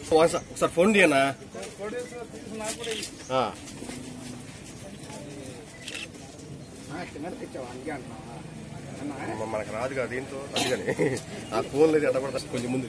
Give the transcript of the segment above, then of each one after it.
ఒకసారి ఒకసారి ఫోన్ తీయనా ఆ. మ- మనకు రాదు కదా దీంతో అందుకని ఆ ఫోన్ లేదు ఎట్ట కూడా కొంచెం ముందు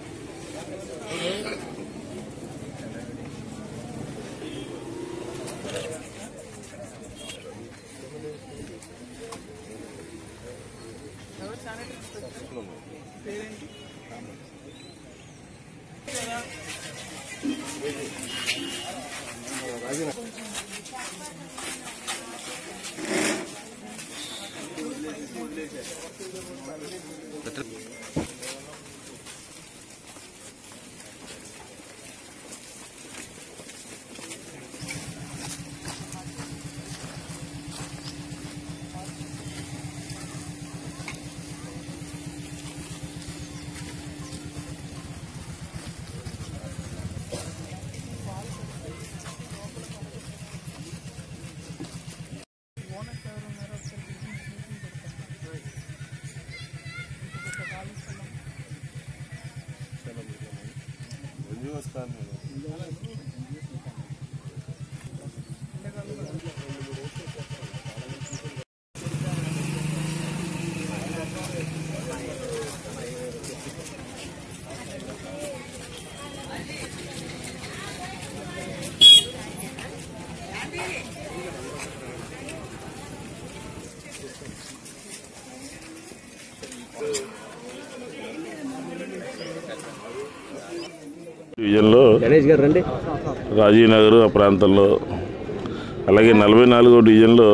డివిజన్లో గణేష్ గారు రండి రాజీవ్ నగర్ ఆ ప్రాంతంలో అలాగే నలభై నాలుగో డివిజన్లో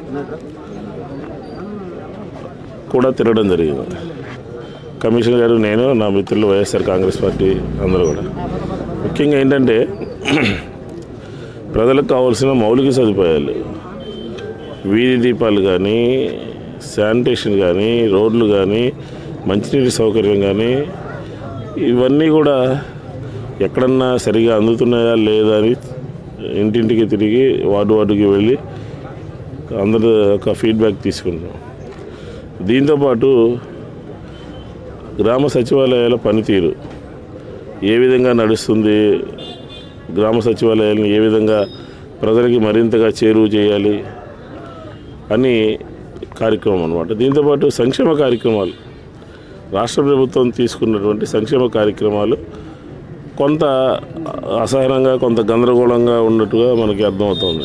కూడా తిరగడం జరిగింది కమిషనర్ గారు నేను నా మిత్రులు వైఎస్ఆర్ కాంగ్రెస్ పార్టీ అందరూ కూడా ముఖ్యంగా ఏంటంటే ప్రజలకు కావాల్సిన మౌలిక సదుపాయాలు వీధి దీపాలు కానీ శానిటేషన్ కానీ రోడ్లు కానీ మంచినీటి సౌకర్యం కానీ ఇవన్నీ కూడా ఎక్కడన్నా సరిగా అందుతున్నాయా లేదా అని ఇంటింటికి తిరిగి వార్డు వార్డుకి వెళ్ళి అందరి యొక్క ఫీడ్బ్యాక్ తీసుకున్నాం దీంతోపాటు గ్రామ సచివాలయాల పనితీరు ఏ విధంగా నడుస్తుంది గ్రామ సచివాలయాలను ఏ విధంగా ప్రజలకి మరింతగా చేరువ చేయాలి అని కార్యక్రమం అనమాట దీంతోపాటు సంక్షేమ కార్యక్రమాలు రాష్ట్ర ప్రభుత్వం తీసుకున్నటువంటి సంక్షేమ కార్యక్రమాలు కొంత అసహనంగా కొంత గందరగోళంగా ఉన్నట్టుగా మనకి అర్థమవుతుంది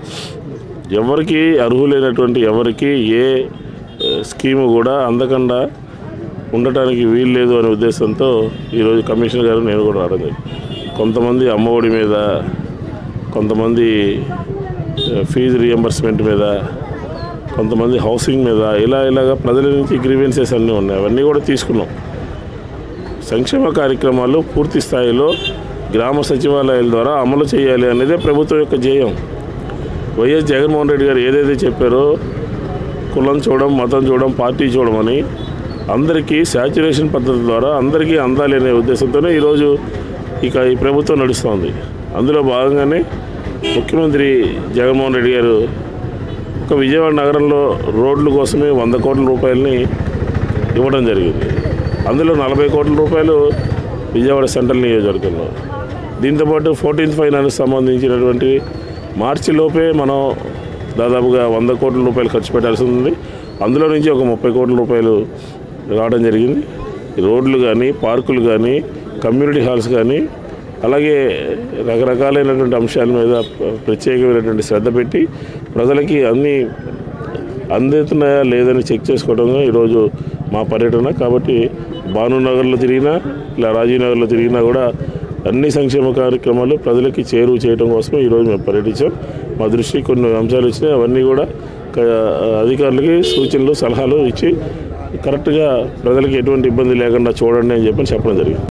ఎవరికి అర్హులైనటువంటి ఎవరికి ఏ ఏ, స్కీము కూడా అందకుండా ఉండటానికి వీలు లేదు అనే ఉద్దేశంతో ఈరోజు కమిషనర్ గారు నేను కూడా రావడం జరిగింది. కొంతమంది అమ్మఒడి మీద కొంతమంది ఏ, ఫీజు రియంబర్స్మెంట్ మీద కొంతమంది హౌసింగ్ మీద ఇలా ఇలాగా ప్రజల నుంచి గ్రీవెన్సెస్ అన్నీ ఉన్నాయి అవన్నీ కూడా తీసుకున్నాం సంక్షేమ కార్యక్రమాలు పూర్తి స్థాయిలో గ్రామ సచివాలయాల ద్వారా అమలు చేయాలి అనేదే ప్రభుత్వం యొక్క ధ్యేయం వైఎస్ జగన్మోహన్ రెడ్డి గారు ఏదైతే చెప్పారో కులం చూడడం మతం చూడడం పార్టీ చూడమని అందరికీ శాచురేషన్ పద్ధతి ద్వారా అందరికీ అందాలి అనే ఉద్దేశంతోనే ఈరోజు ఇక ఈ ప్రభుత్వం నడుస్తోంది అందులో భాగంగానే ముఖ్యమంత్రి జగన్మోహన్ రెడ్డి గారు ఒక విజయవాడ నగరంలో రోడ్ల కోసమే వంద కోట్ల రూపాయలని ఇవ్వడం జరిగింది అందులో నలభై కోట్ల రూపాయలు విజయవాడ సెంట్రల్ నియోజకవర్గంలో దీంతోపాటు ఫోర్టీన్త్ ఫైనాన్స్ సంబంధించినటువంటి మార్చి లోపే మనం దాదాపుగా వంద కోట్ల రూపాయలు ఖర్చు పెట్టాల్సి ఉంది అందులో నుంచి ఒక ముప్పై కోట్ల రూపాయలు రావడం జరిగింది రోడ్లు కానీ పార్కులు కానీ కమ్యూనిటీ హాల్స్ కానీ అలాగే రకరకాలైనటువంటి అంశాల మీద ప్రత్యేకమైనటువంటి శ్రద్ధ పెట్టి ప్రజలకి అన్ని అందుతున్నాయా లేదని చెక్ చేసుకోవడంగా ఈరోజు మా పర్యటన కాబట్టి భానునగర్లో తిరిగినా ఇలా రాజీవ్ నగర్లో తిరిగినా కూడా అన్ని సంక్షేమ కార్యక్రమాలు ప్రజలకి చేరువ చేయడం కోసమే ఈరోజు మేము పర్యటించాం మా దృష్టికి కొన్ని అంశాలు వచ్చినాయి అవన్నీ కూడా క- అధికారులకి సూచనలు సలహాలు ఇచ్చి కరెక్ట్గా ప్రజలకి ఎటువంటి ఇబ్బంది లేకుండా చూడండి అని చెప్పని చెప్పడం జరిగింది